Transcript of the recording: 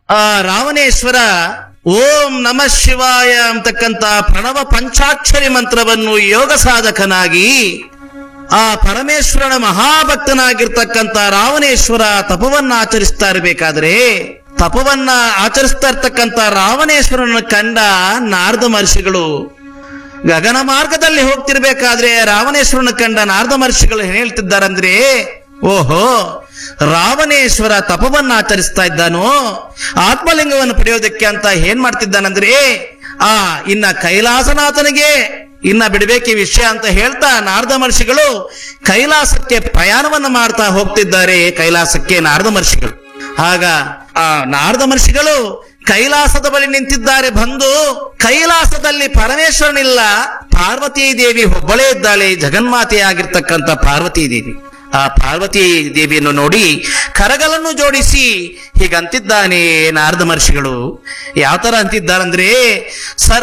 ಆ ರಾವಣೇಶ್ವರ ಓಂ ನಮಃ ಶಿವಾಯ ಅಂತಕ್ಕಂತ ಪ್ರಣವ ಪಂಚಾಕ್ಷರಿ ಮಂತ್ರವನ್ನು ಯೋಗ ಸಾಧಕನಾಗಿ ಆ ಪರಮೇಶ್ವರನ ಮಹಾಭಕ್ತನಾಗಿರ್ತಕ್ಕಂಥ ರಾವಣೇಶ್ವರ ತಪವನ್ನ ಆಚರಿಸ್ತಾ ಇರಬೇಕಾದ್ರೆ ತಪವನ್ನ ಆಚರಿಸ್ತಾ ಇರ್ತಕ್ಕಂಥ ರಾವಣೇಶ್ವರನ ಕಂಡ ನಾರದ ಮಹರ್ಷಿಗಳು ಗಗನ ಮಾರ್ಗದಲ್ಲಿ ಹೋಗ್ತಿರ್ಬೇಕಾದ್ರೆ ರಾವಣೇಶ್ವರನ ಕಂಡ ನಾರದ ಮಹರ್ಷಿಗಳು ಏನ್ ಹೇಳ್ತಿದ್ದಾರಂದ್ರೆ ಓಹೋ ರಾವಣೇಶ್ವರ ತಪವನ್ನ ಆಚರಿಸ್ತಾ ಇದ್ದಾನೋ ಆತ್ಮಲಿಂಗವನ್ನು ಪಡೆಯೋದಕ್ಕೆ ಅಂತ ಏನ್ ಮಾಡ್ತಿದ್ದಾನಂದ್ರೆ ಆ ಇನ್ನ ಕೈಲಾಸನಾಥನಿಗೆ ಇನ್ನ ಬಿಡಬೇಕು ಈ ವಿಷಯ ಅಂತ ಹೇಳ್ತಾ ನಾರದ ಮಹರ್ಷಿಗಳು ಕೈಲಾಸಕ್ಕೆ ಪ್ರಯಾಣವನ್ನ ಮಾಡ್ತಾ ಹೋಗ್ತಿದ್ದಾರೆ ಕೈಲಾಸಕ್ಕೆ ನಾರದ ಮಹರ್ಷಿಗಳು ಆಗ ಆ ನಾರದ ಮಹರ್ಷಿಗಳು ಕೈಲಾಸದ ಬಳಿ ನಿಂತಿದ್ದಾರೆ ಬಂದು ಕೈಲಾಸದಲ್ಲಿ ಪರಮೇಶ್ವರನಿಲ್ಲ ಪಾರ್ವತೀ ದೇವಿ ಒಬ್ಬಳೇ ಇದ್ದಾಳೆ ಜಗನ್ಮಾತೆಯಾಗಿರ್ತಕ್ಕಂಥ ಪಾರ್ವತೀ ದೇವಿ ಆ ಪಾರ್ವತಿ ದೇವಿಯನ್ನು ನೋಡಿ ಕರಗಳನ್ನು ಜೋಡಿಸಿ ಹೀಗಂತಿದ್ದಾನೆ ನಾರದ ಮಹರ್ಷಿಗಳು ಯಾವ ತರ ಅಂತಿದ್ದಾರಂದ್ರೆ ಸರ್